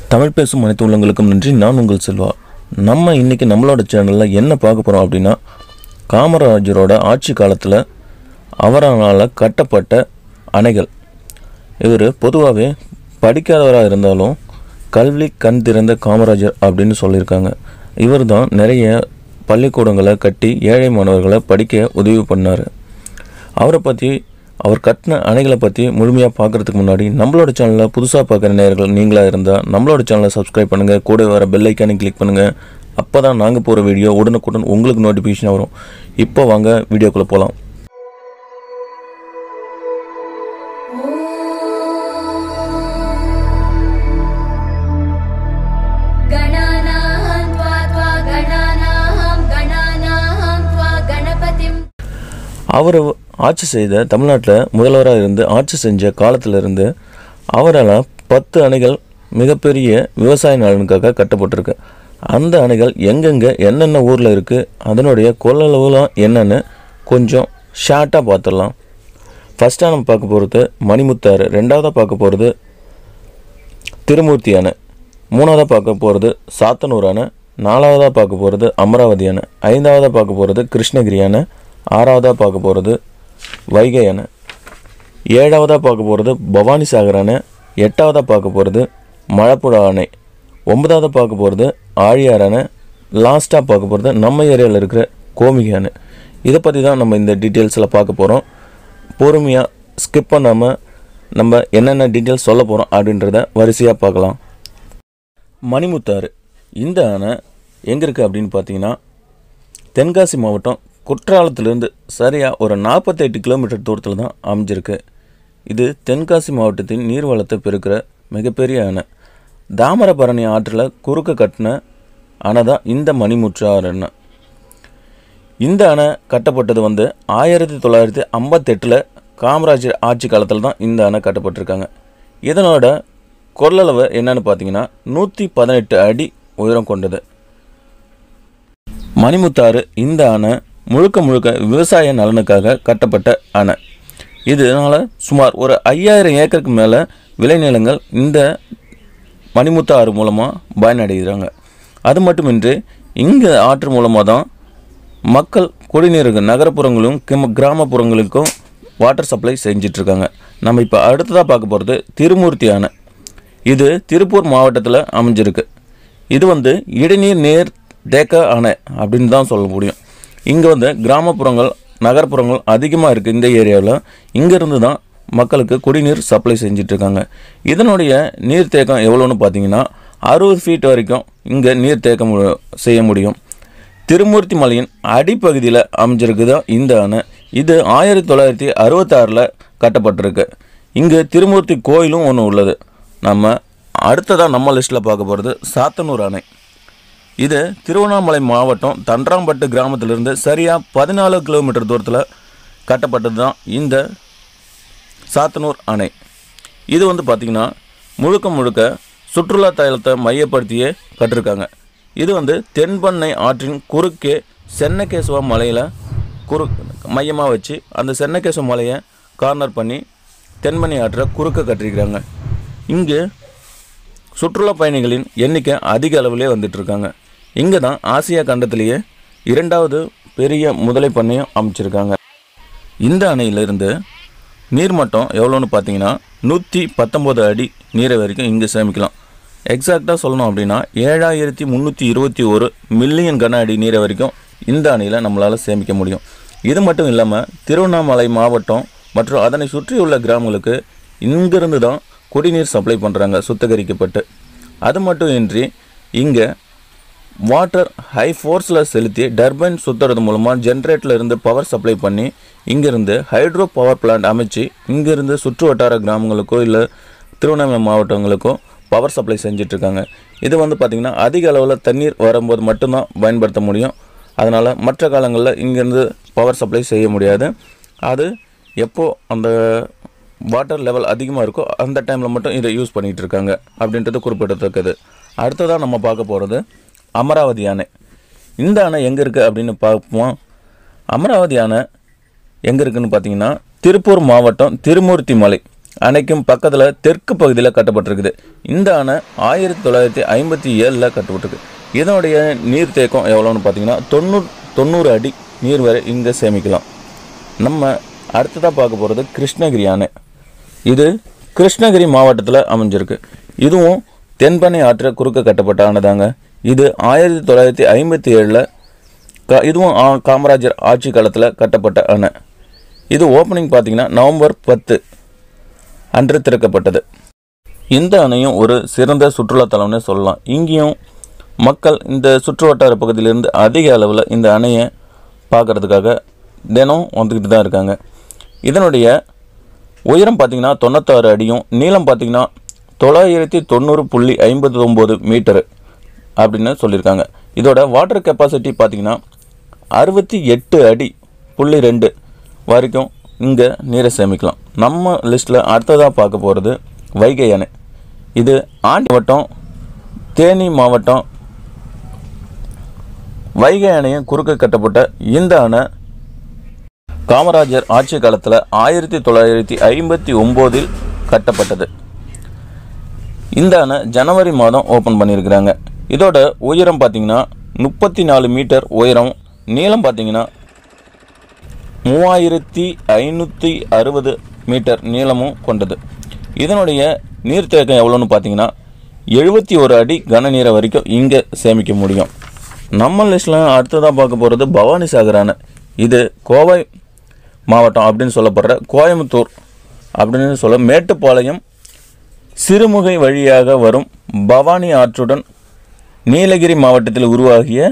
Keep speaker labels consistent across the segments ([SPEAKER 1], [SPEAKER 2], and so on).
[SPEAKER 1] தமிழ் பேசும் அனைத்து உள்ளங்களுக்கும் நன்றி நான் உங்கள் செல்வா நம்ம இன்னைக்கு நம்மளோட சேனலில் என்ன பார்க்க போகிறோம் அப்படின்னா காமராஜரோட ஆட்சி காலத்தில் அவரால் கட்டப்பட்ட அணைகள் இவர் பொதுவாகவே படிக்காதவராக இருந்தாலும் கல்வி கண் திறந்த காமராஜர் அப்படின்னு சொல்லியிருக்காங்க இவர் தான் நிறைய பள்ளிக்கூடங்களை கட்டி ஏழை மாணவர்களை படிக்க உதவி பண்ணார் அவரை பற்றி அவர் கட்டின அணைகளை பற்றி முழுமையாக பார்க்குறதுக்கு முன்னாடி நம்மளோட சேனலில் புதுசாக பார்க்குற நேயர்கள் நீங்களாக இருந்தால் நம்மளோட சேனலை சப்ஸ்கிரைப் பண்ணுங்கள் கூட வர பெல் ஐக்கானை கிளிக் பண்ணுங்கள் அப்போ தான் நாங்கள் போகிற வீடியோ உடனுக்குடன் உங்களுக்கு நோட்டிஃபிகேஷன் வரும் இப்போ வாங்க வீடியோக்குள்ளே போகலாம்
[SPEAKER 2] गणानां त्वा त्वा गणानां गणानां त्वा गणपतिं
[SPEAKER 1] அவர் ஆட்சி செய்த தமிழ்நாட்டில் முதல்வராக இருந்து ஆட்சி செஞ்ச காலத்திலிருந்து அவரால் பத்து அணைகள் மிகப்பெரிய விவசாய நலனுக்காக கட்டப்பட்டிருக்கு அந்த அணைகள் எங்கெங்கே என்னென்ன ஊரில் இருக்குது அதனுடைய கொள்ளளவுலாம் என்னென்னு கொஞ்சம் ஷார்ட்டாக பார்த்துடலாம் ஃபஸ்ட்டாக நம்ம பார்க்க போகிறது மணிமுத்தாறு ரெண்டாவதாக பார்க்க போகிறது திருமூர்த்தி அணை மூணாவதாக பார்க்க போகிறது சாத்தனூர் அணை நாலாவதாக பார்க்க போகிறது அமராவதி அணை ஐந்தாவதாக பார்க்க போகிறது கிருஷ்ணகிரி அணை ஆறாவதாக பார்க்க போகிறது வைகை அணை ஏழாவதாக பார்க்க போகிறது பவானி சாகர் அணை எட்டாவதாக பார்க்க போகிறது மழப்புழா அணை ஒன்பதாவதாக பார்க்க போகிறது ஆழியார் அணை லாஸ்ட்டாக பார்க்க போகிறது நம்ம ஏரியாவில் இருக்கிற கோமிகை அணை இதை பற்றி தான் நம்ம இந்த டீட்டெயில்ஸில் பார்க்க போகிறோம் பொறுமையாக ஸ்கிப் பண்ணாமல் நம்ம என்னென்ன டீட்டெயில்ஸ் சொல்ல போகிறோம் அப்படின்றத வரிசையாக பார்க்கலாம் மணிமுத்தாறு இந்த அணை எங்கே இருக்குது அப்படின்னு பார்த்தீங்கன்னா தென்காசி மாவட்டம் குற்றாலத்திலிருந்து சரியாக ஒரு நாற்பத்தெட்டு கிலோமீட்டர் தூரத்தில் தான் அமைஞ்சிருக்கு இது தென்காசி மாவட்டத்தின் நீர்வளத்தை பெருக்கிற மிகப்பெரிய அணை தாமிரபரணி ஆற்றில் குறுக்க கட்டின அணை தான் இந்த மணிமுற்றாறு அணை இந்த அணை கட்டப்பட்டது வந்து ஆயிரத்தி தொள்ளாயிரத்தி ஐம்பத்தெட்டில் காமராஜர் ஆட்சி காலத்தில் தான் இந்த அணை கட்டப்பட்டிருக்காங்க இதனோட கொள்ளளவு என்னன்னு பார்த்தீங்கன்னா நூற்றி பதினெட்டு அடி உயரம் கொண்டது மணிமுத்தாறு இந்த அணை முழுக்க முழுக்க விவசாய நலனுக்காக கட்டப்பட்ட அணை இதனால் சுமார் ஒரு ஐயாயிரம் ஏக்கருக்கு மேலே விளைநிலங்கள் இந்த மணிமுத்தாறு மூலமாக பயனடைகிறாங்க அது மட்டுமின்றி இங்கே ஆற்று மூலமாக தான் மக்கள் குடிநீருக்கு நகரப்புறங்களும் கிம கிராமப்புறங்களுக்கும் வாட்டர் சப்ளை செஞ்சிட்ருக்காங்க நம்ம இப்போ அடுத்ததாக பார்க்க போகிறது திருமூர்த்தி அணை இது திருப்பூர் மாவட்டத்தில் அமைஞ்சிருக்கு இது வந்து இடைநீர் நேர் தேக்க அணை அப்படின்னு தான் சொல்ல முடியும் இங்கே வந்து கிராமப்புறங்கள் நகர்ப்புறங்கள் அதிகமாக இருக்குது இந்த ஏரியாவில் இங்கேருந்து தான் மக்களுக்கு குடிநீர் சப்ளை செஞ்சிட்ருக்காங்க இதனுடைய நீர்த்தேக்கம் எவ்வளோன்னு பார்த்தீங்கன்னா அறுபது ஃபீட் வரைக்கும் இங்கே நீர்த்தேக்க மு செய்ய முடியும் திருமூர்த்தி மலையின் அடிப்பகுதியில் அமைஞ்சிருக்கு தான் இந்த அணை இது ஆயிரத்தி தொள்ளாயிரத்தி அறுபத்தாறில் கட்டப்பட்டிருக்கு இங்கு திருமூர்த்தி கோயிலும் ஒன்று உள்ளது நம்ம அடுத்ததாக நம்ம லிஸ்ட்டில் பார்க்க போகிறது சாத்தனூர் அணை இது திருவண்ணாமலை மாவட்டம் தன்றாம்பட்டு கிராமத்திலிருந்து சரியாக பதினாலு கிலோமீட்டர் தூரத்தில் கட்டப்பட்டது தான் இந்த சாத்தனூர் அணை இது வந்து பார்த்திங்கன்னா முழுக்க முழுக்க சுற்றுலா தலத்தை மையப்படுத்தியே கட்டிருக்காங்க இது வந்து தென்பண்ணை ஆற்றின் குறுக்கே சென்னகேசவ மலையில் குறு மையமாக வச்சு அந்த சென்னகேசவ மலையை கார்னர் பண்ணி தென்பண்ணை ஆற்றை குறுக்க கட்டிருக்கிறாங்க இங்கு சுற்றுலா பயணிகளின் எண்ணிக்கை அதிக அளவிலே வந்துட்டு இருக்காங்க இங்கே தான் ஆசியா கண்டத்திலேயே இரண்டாவது பெரிய முதலை பண்ணையம் அமைச்சிருக்காங்க இந்த அணையிலிருந்து நீர்மட்டம் எவ்வளோன்னு பார்த்தீங்கன்னா நூற்றி பத்தொம்போது அடி நீரை வரைக்கும் இங்கே சேமிக்கலாம் எக்ஸாக்டாக சொல்லணும் அப்படின்னா ஏழாயிரத்தி முந்நூற்றி இருபத்தி ஒரு மில்லியன் கன அடி நீரை வரைக்கும் இந்த அணையில் நம்மளால் சேமிக்க முடியும் இது மட்டும் இல்லாமல் திருவண்ணாமலை மாவட்டம் மற்றும் அதனை சுற்றியுள்ள கிராமங்களுக்கு இங்கிருந்து தான் குடிநீர் சப்ளை பண்ணுறாங்க சுத்திகரிக்கப்பட்டு அது மட்டும் இன்றி இங்கே வாட்டர் ஹை ஃபோர்ஸில் செலுத்தி டர்பைன் சுற்றுறது மூலமாக ஜென்ரேட்டில் இருந்து பவர் சப்ளை பண்ணி இங்கேருந்து ஹைட்ரோ பவர் பிளான்ட் அமைச்சு இங்கேருந்து சுற்று வட்டார கிராமங்களுக்கோ இல்லை திருவண்ணாமலை மாவட்டங்களுக்கோ பவர் சப்ளை செஞ்சிட்ருக்காங்க இது வந்து பார்த்திங்கன்னா அதிக அளவில் தண்ணீர் வரும்போது மட்டும்தான் பயன்படுத்த முடியும் அதனால் மற்ற காலங்களில் இங்கேருந்து பவர் சப்ளை செய்ய முடியாது அது எப்போ அந்த வாட்டர் லெவல் அதிகமாக இருக்கோ அந்த டைமில் மட்டும் இதை யூஸ் பண்ணிகிட்டு இருக்காங்க அப்படின்றது குறிப்பிடத்தக்கது அடுத்ததாக நம்ம பார்க்க போகிறது அமராவதி அணை இந்த அணை எங்கே இருக்குது அப்படின்னு பார்ப்போம் அமராவதி அணை எங்கே இருக்குன்னு பார்த்தீங்கன்னா திருப்பூர் மாவட்டம் திருமூர்த்தி மலை அணைக்கும் பக்கத்தில் தெற்கு பகுதியில் கட்டப்பட்டிருக்குது இந்த அணை ஆயிரத்தி தொள்ளாயிரத்தி ஐம்பத்தி ஏழில் கட்டப்பட்டிருக்கு இதனுடைய நீர்த்தேக்கம் எவ்வளோன்னு பார்த்தீங்கன்னா தொண்ணூறு தொண்ணூறு அடி நீர் வரை இங்கே சேமிக்கலாம் நம்ம அடுத்ததாக பார்க்க போகிறது கிருஷ்ணகிரி அணை இது கிருஷ்ணகிரி மாவட்டத்தில் அமைஞ்சிருக்கு இதுவும் தென்பண்ணை ஆற்று குறுக்க கட்டப்பட்ட அணைதாங்க இது ஆயிரத்தி தொள்ளாயிரத்தி ஐம்பத்தி ஏழில் கா இதுவும் ஆ- காமராஜர் ஆட்சி காலத்தில் கட்டப்பட்ட அணை இது ஓப்பனிங் பார்த்தீங்கன்னா நவம்பர் பத்து அன்று திறக்கப்பட்டது இந்த அணையும் ஒரு சிறந்த சுற்றுலாத்தலம்னு சொல்லலாம் இங்கேயும் மக்கள் இந்த சுற்றுவட்டார பகுதியிலிருந்து அதிக அளவில் இந்த அணையை பார்க்கறதுக்காக தினம் வந்துக்கிட்டு தான் இருக்காங்க இதனுடைய உயரம் பார்த்தீங்கன்னா தொண்ணூத்தாறு அடியும் நீளம் பார்த்தீங்கன்னா தொள்ளாயிரத்தி தொண்ணூறு புள்ளி ஐம்பத்தி ஒம்பது மீட்டரு அப்படின்னு சொல்லியிருக்காங்க இதோட வாட்டர் கெப்பாசிட்டி பார்த்தீங்கன்னா அறுபத்தி எட்டு அடி புள்ளி ரெண்டு வரைக்கும் இங்கே நீரை சேமிக்கலாம் நம்ம லிஸ்ட்டில் அடுத்ததாக பார்க்க போகிறது வைகை அணை இது ஆண்டி மாவட்டம் தேனி மாவட்டம் வைகை அணையும் குறுக்க கட்டப்பட்ட இந்த அணை காமராஜர் ஆட்சி காலத்தில் ஆயிரத்தி தொள்ளாயிரத்தி ஐம்பத்தி ஒம்போதில் கட்டப்பட்டது இந்த அணை ஜனவரி மாதம் ஓப்பன் பண்ணியிருக்கிறாங்க இதோட உயரம் பார்த்தீங்கன்னா முப்பத்தி நாலு மீட்டர் உயரம் நீளம் பார்த்தீங்கன்னா மூவாயிரத்தி ஐநூற்றி அறுபது மீட்டர் நீளமும் கொண்டது இதனுடைய நீர்த்தேக்கம் எவ்வளோன்னு பார்த்தீங்கன்னா எழுபத்தி ஒரு அடி கன நீரை வரைக்கும் இங்கே சேமிக்க முடியும் நம்ம லிஸ்ட்டில் அடுத்ததாக பார்க்க போகிறது பவானி சாகர் அணை இது கோவை மாவட்டம் அப்படின்னு சொல்லப்படுற கோயம்புத்தூர் அப்படின்னு சொல்ல மேட்டுப்பாளையம் சிறுமுகை வழியாக வரும் பவானி ஆற்றுடன் நீலகிரி மாவட்டத்தில் உருவாகிய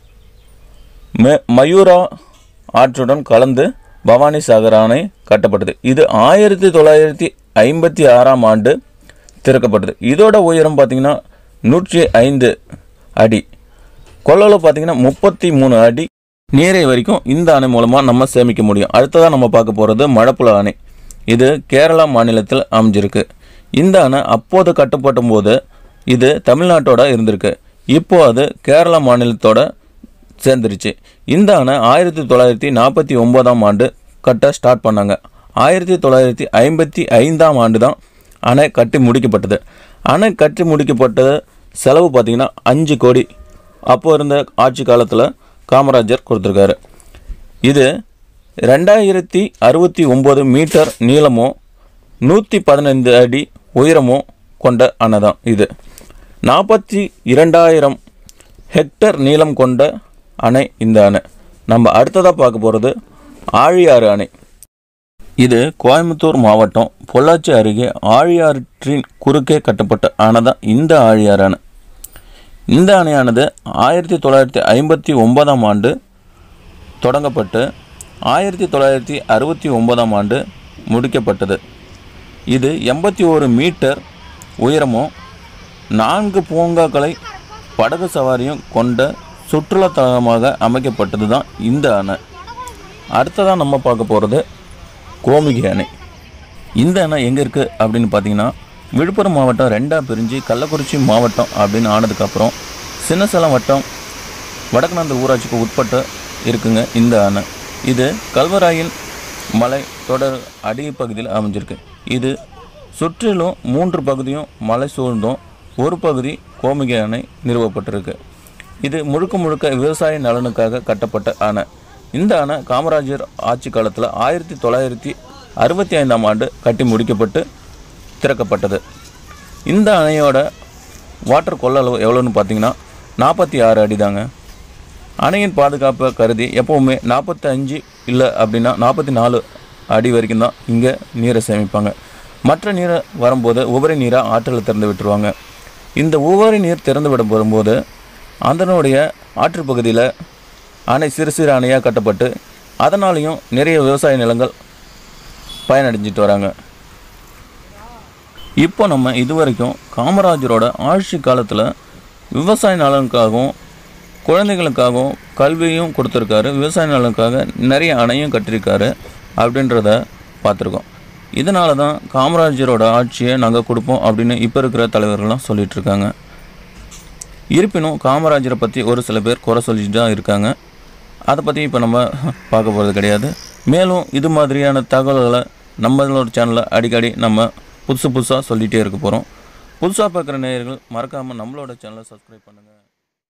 [SPEAKER 1] மெ மயூரா ஆற்றுடன் கலந்து பவானி சாகர் அணை கட்டப்பட்டது இது ஆயிரத்தி தொள்ளாயிரத்தி ஐம்பத்தி ஆறாம் ஆண்டு திறக்கப்பட்டது இதோட உயரம் பார்த்தீங்கன்னா நூற்றி ஐந்து அடி கொள்ளளவு பார்த்தீங்கன்னா முப்பத்தி மூணு அடி நீரை வரைக்கும் இந்த அணை மூலமாக நம்ம சேமிக்க முடியும் அடுத்ததாக நம்ம பார்க்க போகிறது மழப்புல அணை இது கேரளா மாநிலத்தில் அமைஞ்சிருக்கு இந்த அணை அப்போது கட்டப்படும் போது இது தமிழ்நாட்டோட இருந்திருக்கு இப்போ அது கேரளா மாநிலத்தோட சேர்ந்துருச்சு இந்த அணை ஆயிரத்தி தொள்ளாயிரத்தி நாற்பத்தி ஒம்போதாம் ஆண்டு கட்ட ஸ்டார்ட் பண்ணாங்க ஆயிரத்தி தொள்ளாயிரத்தி ஐம்பத்தி ஐந்தாம் ஆண்டு தான் அணை கட்டி முடிக்கப்பட்டது அணை கட்டி முடிக்கப்பட்ட செலவு பார்த்தீங்கன்னா அஞ்சு கோடி அப்போ இருந்த ஆட்சி காலத்தில் காமராஜர் கொடுத்துருக்காரு இது ரெண்டாயிரத்தி அறுபத்தி ஒம்பது மீட்டர் நீளமும் நூற்றி பதினைந்து அடி உயரமும் கொண்ட அணை தான் இது நாற்பத்தி இரண்டாயிரம் ஹெக்டர் நீளம் கொண்ட அணை இந்த அணை நம்ம அடுத்ததாக பார்க்க போகிறது ஆழியாறு அணை இது கோயம்புத்தூர் மாவட்டம் பொள்ளாச்சி அருகே ஆழியாற்றின் குறுக்கே கட்டப்பட்ட அணை தான் இந்த ஆழியாறு அணை இந்த அணையானது ஆயிரத்தி தொள்ளாயிரத்தி ஐம்பத்தி ஒன்பதாம் ஆண்டு தொடங்கப்பட்டு ஆயிரத்தி தொள்ளாயிரத்தி அறுபத்தி ஒன்பதாம் ஆண்டு முடிக்கப்பட்டது இது எண்பத்தி ஒரு மீட்டர் உயரமும் நான்கு பூங்காக்களை படகு சவாரியும் கொண்ட சுற்றுலாத்தலமாக அமைக்கப்பட்டது தான் இந்த அணை அடுத்ததாக நம்ம பார்க்க போகிறது கோமுகி அணை இந்த அணை எங்கே இருக்குது அப்படின்னு பார்த்தீங்கன்னா விழுப்புரம் மாவட்டம் ரெண்டாக பிரிஞ்சு கள்ளக்குறிச்சி மாவட்டம் அப்படின்னு ஆனதுக்கப்புறம் சின்னசேலம் வட்டம் வடக்கநாந்த ஊராட்சிக்கு உட்பட்ட இருக்குங்க இந்த அணை இது கல்வராயன் மலை தொடர் அடிப்பகுதியில் அமைஞ்சிருக்கு இது சுற்றிலும் மூன்று பகுதியும் மலை சூழ்ந்தும் ஒரு பகுதி கோமுகி அணை நிறுவப்பட்டிருக்கு இது முழுக்க முழுக்க விவசாய நலனுக்காக கட்டப்பட்ட அணை இந்த அணை காமராஜர் ஆட்சி காலத்தில் ஆயிரத்தி தொள்ளாயிரத்தி அறுபத்தி ஐந்தாம் ஆண்டு கட்டி முடிக்கப்பட்டு திறக்கப்பட்டது இந்த அணையோட வாட்டர் கொள்ளளவு எவ்வளோன்னு பார்த்தீங்கன்னா நாற்பத்தி ஆறு அடி தாங்க அணையின் பாதுகாப்பை கருதி எப்போவுமே நாற்பத்தஞ்சு இல்லை அப்படின்னா நாற்பத்தி நாலு அடி வரைக்கும் தான் இங்கே நீரை சேமிப்பாங்க மற்ற நீரை வரும்போது உபரி நீராக ஆற்றில் திறந்து விட்டுருவாங்க இந்த உபரி நீர் திறந்து விட வரும்போது அதனுடைய ஆற்று பகுதியில் அணை சிறு சிறு அணையாக கட்டப்பட்டு அதனாலையும் நிறைய விவசாய நிலங்கள் பயனடைஞ்சிட்டு வராங்க இப்போ நம்ம இதுவரைக்கும் காமராஜரோட ஆட்சி காலத்தில் விவசாய நலனுக்காகவும் குழந்தைகளுக்காகவும் கல்வியும் கொடுத்துருக்காரு விவசாய நலனுக்காக நிறைய அணையும் கட்டியிருக்காரு அப்படின்றத பார்த்துருக்கோம் இதனால தான் காமராஜரோட ஆட்சியை நாங்கள் கொடுப்போம் அப்படின்னு இப்போ இருக்கிற தலைவர்கள்லாம் சொல்லிட்டு இருக்காங்க இருப்பினும் காமராஜரை பற்றி ஒரு சில பேர் குறை சொல்லிட்டு தான் இருக்காங்க அதை பற்றி இப்போ நம்ம பார்க்க போகிறது கிடையாது மேலும் இது மாதிரியான தகவல்களை நம்மளோட சேனலில் அடிக்கடி நம்ம புதுசு புதுசாக சொல்லிகிட்டே இருக்க போகிறோம் புதுசாக பார்க்குற நேயர்கள் மறக்காமல் நம்மளோட சேனலை சப்ஸ்கிரைப் பண்ணுங்கள்